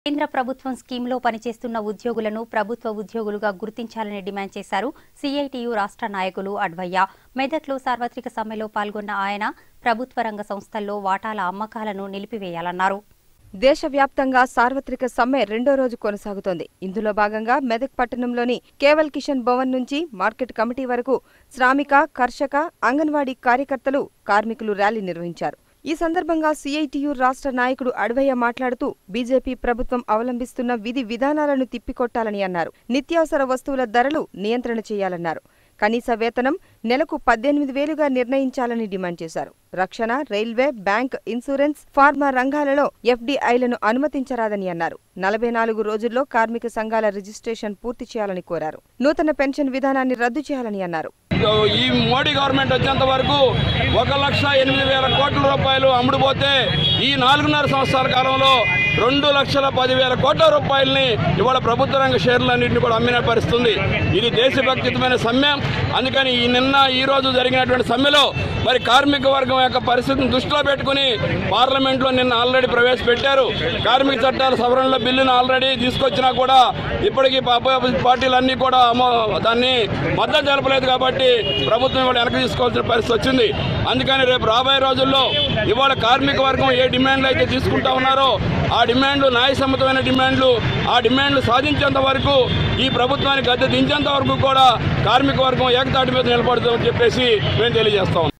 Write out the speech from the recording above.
కేంద్ర ప్రభుత్వం స్కీమ్లో పనిచేస్తున్న ఉద్యోగులను ప్రభుత్వ ఉద్యోగులుగా గుర్తించాలని డిమాండ్ చేశారు సిఐటియు రాష్ట్ర నాయకులు అడ్వయ్య మెదక్లో సార్వత్రిక సమ్మెలో పాల్గొన్న ఆయన ప్రభుత్వ రంగ సంస్థల్లో వాటాల అమ్మకాలను నిలిపివేయాలన్నారు దేశవ్యాప్తంగా సార్వత్రిక సమ్మె రెండో రోజు కొనసాగుతోంది ఇందులో భాగంగా మెదక్ పట్టణంలోని కేవల్ కిషన్ భవన్ నుంచి మార్కెట్ కమిటీ వరకు శ్రామిక కర్షక అంగన్వాడీ కార్యకర్తలు కార్మికులు ర్యాలీ నిర్వహించారు ఈ సందర్భంగా సిఐటియు రాష్ట్ర నాయకుడు అడవయ్య మాట్లాడుతూ బీజేపీ ప్రభుత్వం అవలంబిస్తున్న విధి విధానాలను తిప్పికొట్టాలని అన్నారు నిత్యావసర వస్తువుల ధరలు నియంత్రణ చేయాలన్నారు కనీస వేతనం నెలకు పద్దెనిమిది వేలుగా నిర్ణయించాలని డిమాండ్ చేశారు రక్షణ రైల్వే బ్యాంక్ ఇన్సూరెన్స్ ఫార్మా రంగాలలో ఎఫ్డీఐలను అనుమతించరాదని అన్నారు నలభై నాలుగు రోజుల్లో కార్మిక సంఘాల రిజిస్ట్రేషన్ పూర్తి చేయాలని కోరారు నూతన పెన్షన్ విధానాన్ని రద్దు చేయాలని అన్నారు ఈ మోడీ గవర్నమెంట్ వచ్చేంత వరకు ఒక లక్ష ఎనిమిది వేల కోట్ల రూపాయలు అమ్ముడుపోతే ఈ నాలుగున్నర సంవత్సరాల కాలంలో రెండు లక్షల పదివేల కోట్ల రూపాయలని ఇవాళ ప్రభుత్వ రంగ షేర్లన్నింటినీ కూడా అమ్మిన పరిస్థితుంది ఇది దేశభక్తితమైన సమ్మె అందుకని ఈ నిన్న ఈ రోజు జరిగినటువంటి సమ్మెలో మరి కార్మిక వర్గం యొక్క పరిస్థితిని దృష్టిలో పెట్టుకుని పార్లమెంట్లో నిన్న ఆల్రెడీ ప్రవేశపెట్టారు కార్మిక చట్టాల సవరణల బిల్లును ఆల్రెడీ తీసుకొచ్చినా కూడా ఇప్పటికీ పా- పార్టీలన్నీ కూడా అమో- దాన్ని మద్దతు తెలపలేదు కాబట్టి ప్రభుత్వం ఇవాళ వెనక్కి తీసుకోవాల్సిన పరిస్థితి వచ్చింది అందుకని రేపు రాబోయే రోజుల్లో ఇవాళ కార్మిక వర్గం ఏ డిమాండ్లు అయితే తీసుకుంటా ఉన్నారో ఆ డిమాండ్లు న్యాయసమ్మతమైన డిమాండ్లు ఆ డిమాండ్లు సాధించేంత వరకు ఈ ప్రభుత్వానికి గద్దె దించేంత వరకు కూడా కార్మిక వర్గం ఏకతాటి మీద నిలబడుతుందని చెప్పేసి మేము తెలియజేస్తాం